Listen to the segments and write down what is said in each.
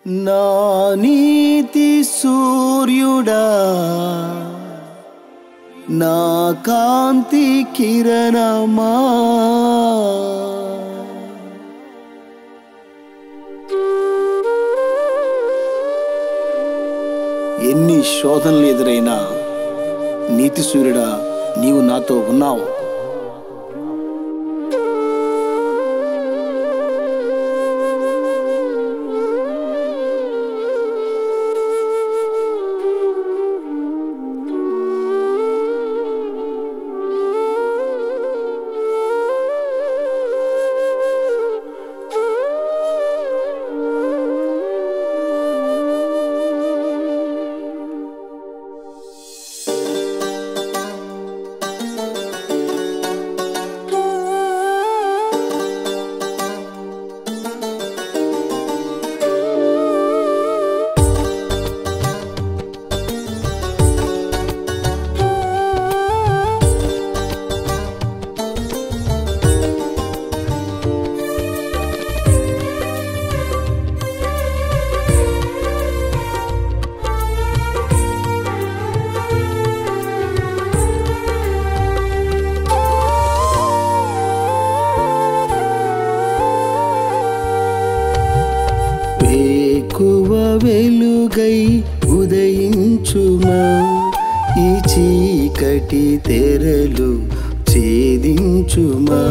నా నీతి సూర్యుడా నా కాంతి కిరణమా ఎన్ని శోధనలు ఎదురైనా నీతి సూర్యుడా నీవు నాతో ఉన్నావు వేకువ వెలుగై ఉదయించుమా ఈ చీకటి తెరలు ఛేదించుమా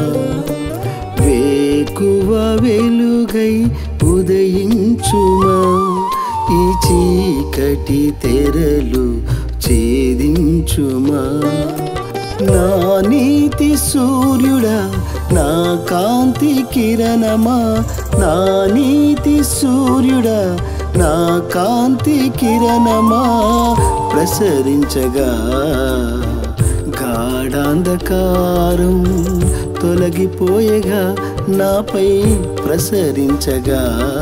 వేకువ వెలుగై ఉదయించుమా ఈ చీకటి తెరలు ఛేదించుమా నా నీతి సూర్యుడా నా కాంతి కిరణమా నా నీతి సూర్యుడా నా కాంతి కిరణమా ప్రసరించగా గాఢాంధకారం తొలగిపోయగా నాపై ప్రసరించగా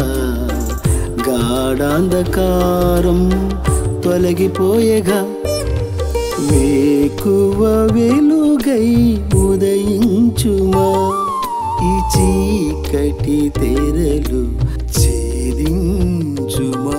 గాఢాంధకారం తొలగిపోయగా వేకువ వెలుగై ఉదయించుమా ఈ చీకటి తెరలు ఛేదించుమా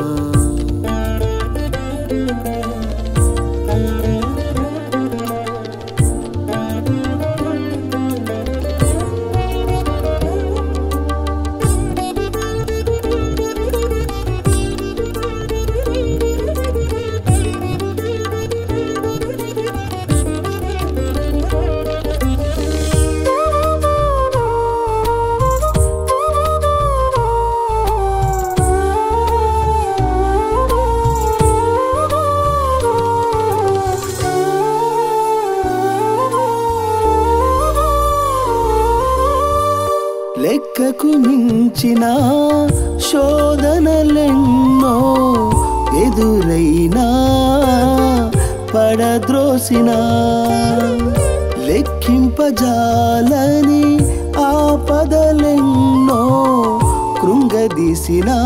లెక్కకు మించిన శోధనలెన్నో ఎదురైనా పడద్రోసిన లెక్కింపజాలని ఆపదలెన్నో కృంగదీసిన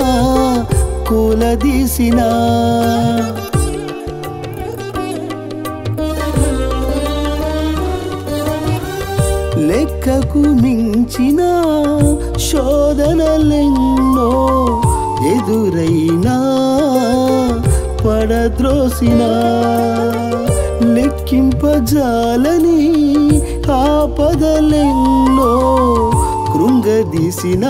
కూలదీసిన లెక్కకు మించిన శోధనలెన్నో ఎదురైనా పడద్రోసిన లెక్కింపజాలని ఆపదలెన్నో కృంగదీసిన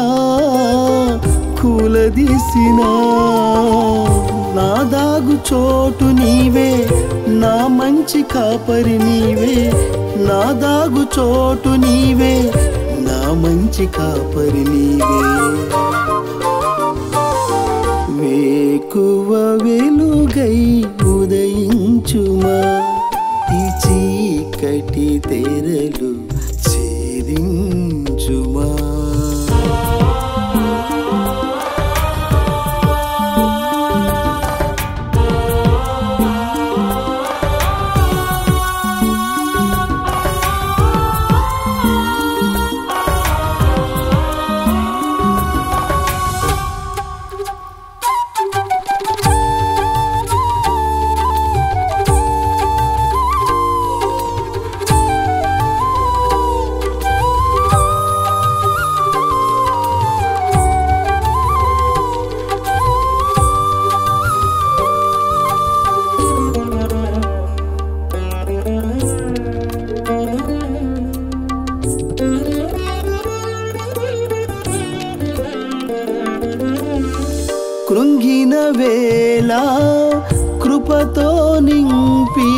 కూలదీసిన నా దాగు చోటు నీవే నా మంచి కాపరి నీవే నా దాగు చోటు నీవే నా మంచి కాపరి నీవే వేకువ వెలుగై ఉదయించుమా ఈ చీకటి తెరలు ఛేదించుమా కృంగిన వేళ కృపతో నింపి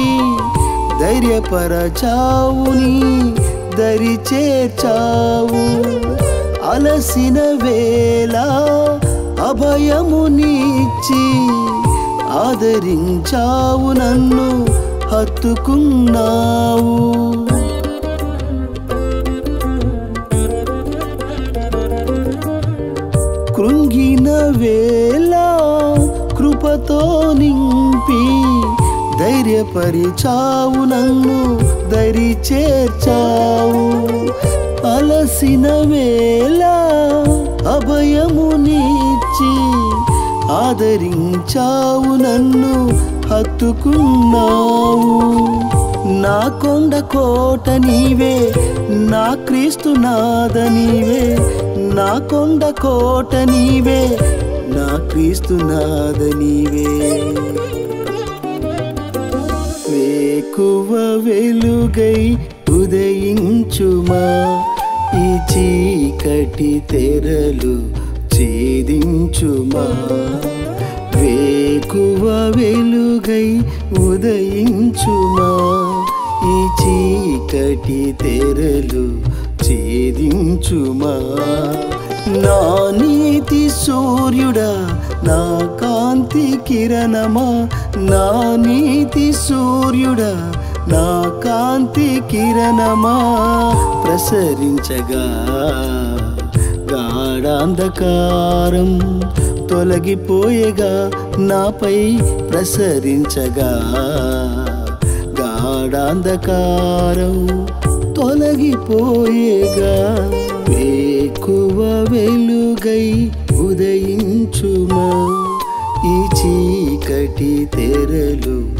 ధైర్యపరచావుని దరి చేర్చావు అలసిన వేళ అభయమునిచ్చి ఆదరించావు నన్ను హత్తుకున్నావు కృంగిన వేళ కృపతో నింపి ధైర్యపరిచావు నన్ను దరి చేర్చావు అలసిన వేళ అభయమునిచ్చి ఆదరించావు నన్ను హత్తుకున్నావు నా కొండ కోట నీవే నా క్రీస్తు నాద నీవే నా కొండ కోట నీవే నా క్రీస్తు నాద నీవే వేకువ వెలుగై ఉదయించుమా ఈ చీకటి తెరలు ఛేదించుమా వేకువ వెలుగై ఉదయించుమా ఈ చీకటి తెరలు ఛేదించుమా నా నీతి సూర్యుడా నా కాంతి కిరణమా నా నీతి సూర్యుడా నా కాంతి కిరణమా ప్రసరించగా గాఢాంధకారం తొలగిపోయేగా నాపై ప్రసరించగా గాఢాంధకారం తొలగిపోయేగా వేకువ వెలుగై ఉదయించుమా ఈ చీకటి తెరలు